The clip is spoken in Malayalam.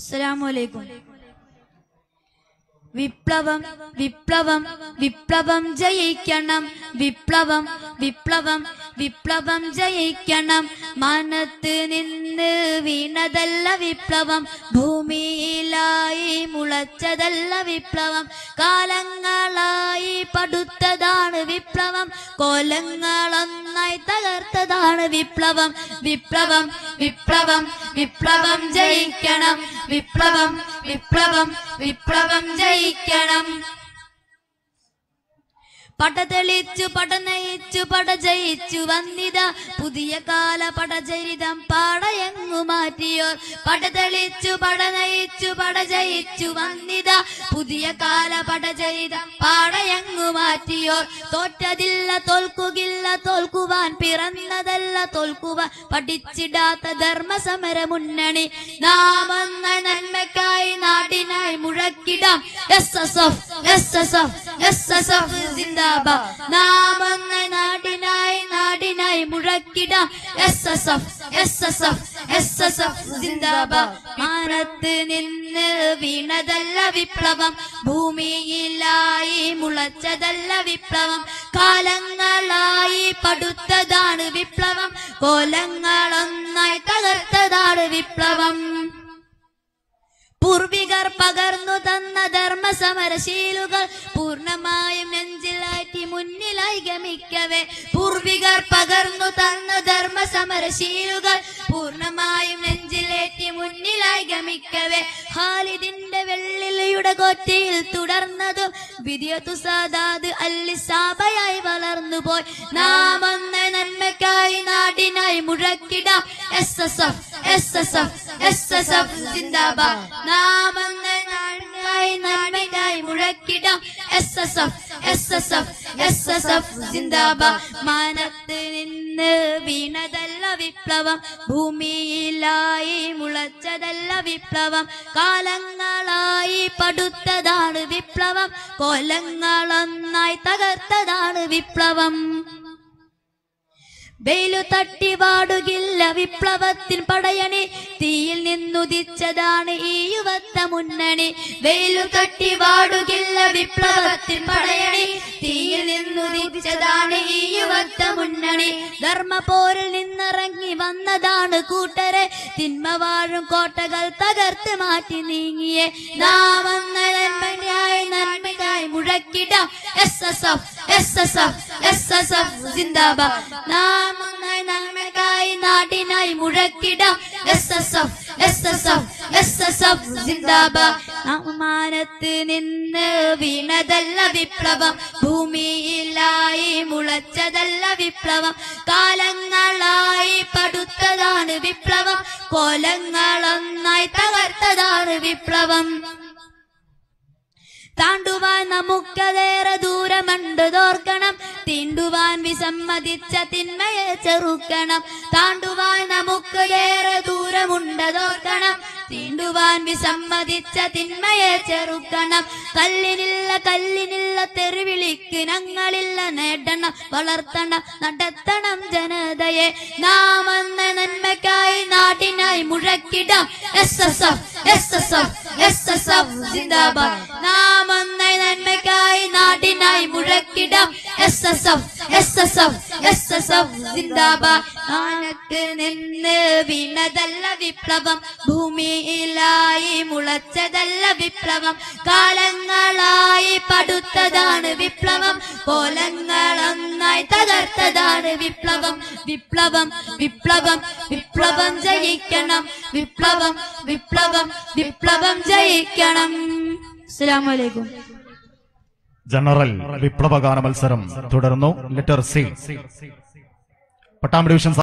അസ്സലാമലൈക്കും വിപ്ലവം വിപ്ലവം വിപ്ലവം ജയിക്കണം വിപ്ലവം വിപ്ലവം വിപ്ലവം ജയിക്കണം മാനത്ത് നിന്ന് വീണതല്ല വിപ്ലവം ഭൂമിയിലായി മുളച്ചതല്ല വിപ്ലവം കാലങ്ങളായി പടുത്തതാണ് വിപ്ലവം കോലങ്ങളൊന്നായി തകർത്തതാണ് വിപ്ലവം വിപ്ലവം വിപ്ലവം വിപ്ലവം ജയിക്കണം വിപ്ലവം വിപ്ലവം വിപ്ലവം ജയിക്കണം പടതെളിച്ചു പടനയിച്ചു പട ജയിച്ചു വന്നിത പുതിയ കാല പടചരിതം പാടയങ്ങു മാറ്റിയോർ പടതെളിച്ചു പടനയിച്ചു പട ജയിച്ചു വന്നിത പുതിയ കാല പടചരിതം പാടയങ്ങു മാറ്റിയോർ തോറ്റതില്ല തോൽക്കുകില്ല തോൽക്കുവാൻ പിറന്നതല്ല തോൽക്കുവാൻ പഠിച്ചിടാത്ത ധർമ്മസമര മുന്നണി നാമെന്ന നന്മക്കായി നാടിനായി മുഴക്കിടാം S S F S S F S S F സിന്ദാബാദ് നാമെന്ന നാടിനായി നാടിനായി മുഴക്കിടാം S S F S S F S S F സിന്ദാബാദ് മാനത്ത് നിന്ന് വീണതല്ല വിപ്ലവം ഭൂമിയിലായി മുളച്ചതല്ല വിപ്ലവം കാലങ്ങളായി പടുത്തതാണ് വിപ്ലവം കോലങ്ങളൊന്നായി തകർത്തതാണ് വിപ്ലവം പൂർവികർ പകർന്നു തന്ന ധർമ്മസമരശീലുകൾ പൂർണ്ണമായും നെഞ്ചിലാറ്റി മുന്നിലായി ഗമിക്കവേ പൂർവികർ പകർന്നു തന്ന ധർമ്മസമരശീലുകൾ പൂർണ്ണമായും നെഞ്ചിലേറ്റി മുന്നിലായി ഗമിക്കവേ ഹാലിദിന്റെ വെള്ളിലയുടെ കൊറ്റയിൽ തുടർന്നതും വിദ്യതു സാദാത് അല്ലിസാബയായി വളർന്നുപോയി നാം ഒന്ന നന്മയ്ക്കായി നാടിനായി മുഴക്കിടാം S S F S S F S S F സിന്ദാബാദ് നാം ഒന്ന നാടിനായി നന്മയ്ക്കായി മുഴക്കിടാം S S F S S F S S F സിന്ദാബാദ് മാനത്ത് നിന്ന് വീണതല്ല വിപ്ലവം ഭൂമിയിലായി മുളച്ചതല്ല വിപ്ലവം കാലങ്ങളായി പടുത്തതാണ് വിപ്ലവം കൊലങ്ങളൊന്നായി തകർത്തതാണ് വിപ്ലവം വെയിലു തട്ടി വാടുകില്ല വിപ്ലവത്തിൻ പടയണി തീയിൽ നിന്നുദിച്ചതാണ് ഈ യുവത്ത മുന്നണി വെയിലു തട്ടി വാടുകില്ല വിപ്ലവത്തിൻ പടയണി തീയിൽ നിന്നുദിച്ചതാണ് ഈ യുവത്ത മുന്നണി ധർമ്മപോരിൽ നിന്നിറങ്ങി വന്നതാണ് കൂട്ടരെ തിന്മ വാഴും കോട്ടകൾ തകർത്ത് മാറ്റി നീങ്ങിയേ നാം വന്ന നന്മയായി നന്മയായി മുഴക്കിടാം S S F S S F S S F സിന്ദാബാദ് നാം ഒന്നായി നന്മയ്ക്കായി നാടിനായി മുഴക്കിടാം S S F S S F S S F സിന്ദാബാദ് അവമാനത്ത് നിന്ന് വീണതല്ല വിപ്ലവം ഭൂമിയിലായി മുളച്ചതല്ല വിപ്ലവം കാലങ്ങളായി പടുത്തതാണ് വിപ്ലവം കോലങ്ങളൊന്നായി തകർത്തതാണ് വിപ്ലവം താണ്ടുവാൻ നമുക്കതേറെ ദൂരമുണ്ട് തോർക്കണം തീണ്ടുവാൻ വിസമ്മതിച്ച തിന്മയെ ചെറുക്കണം താണ്ടുവാൻ നമുക്കതേറെ ദൂരമുണ്ട് തോർക്കണം തീണ്ടുവാൻ വിസമ്മതിച്ച തിന്മയെ ചെറുക്കണം കല്ലിനില്ല കല്ലിനില്ല തെറിവിളിക്ക് ഞങ്ങളില്ല നേടണം വളർത്തണം നടത്തണം ജനതയെ നാം എന്ന നന്മയ്ക്കായി നാടിനായി മുഴക്കിടാം S S F S S F S S F സിന്ദാബാദ് നാം ഒന്ന നന്മയ്ക്കായി നാടിനായി മുഴക്കിടാം S S F S S F S S F സിന്ദാബാദ് ആനത്ത് നിന്ന് വീണതല്ല വിപ്ലവം ഭൂമിയിലായി മുളച്ചതല്ല വിപ്ലവം കാലങ്ങളായി പടുത്തതാണ് വിപ്ലവം കോലങ്ങളൊന്നായി തകർത്തതാണ് വിപ്ലവം വിപ്ലവം വിപ്ലവം വിപ്ലവം ജയിക്കണം വിപ്ലവം വിപ്ലവം വിപ്ലവം ജയിക്കണം അസ്സലാമു അലൈക്കും ജനറൽ വിപ്ലവഗാന മത്സരം തുടർന്നു ലെറ്റർ സി പട്ടാമ്പി ഡിവിഷൻ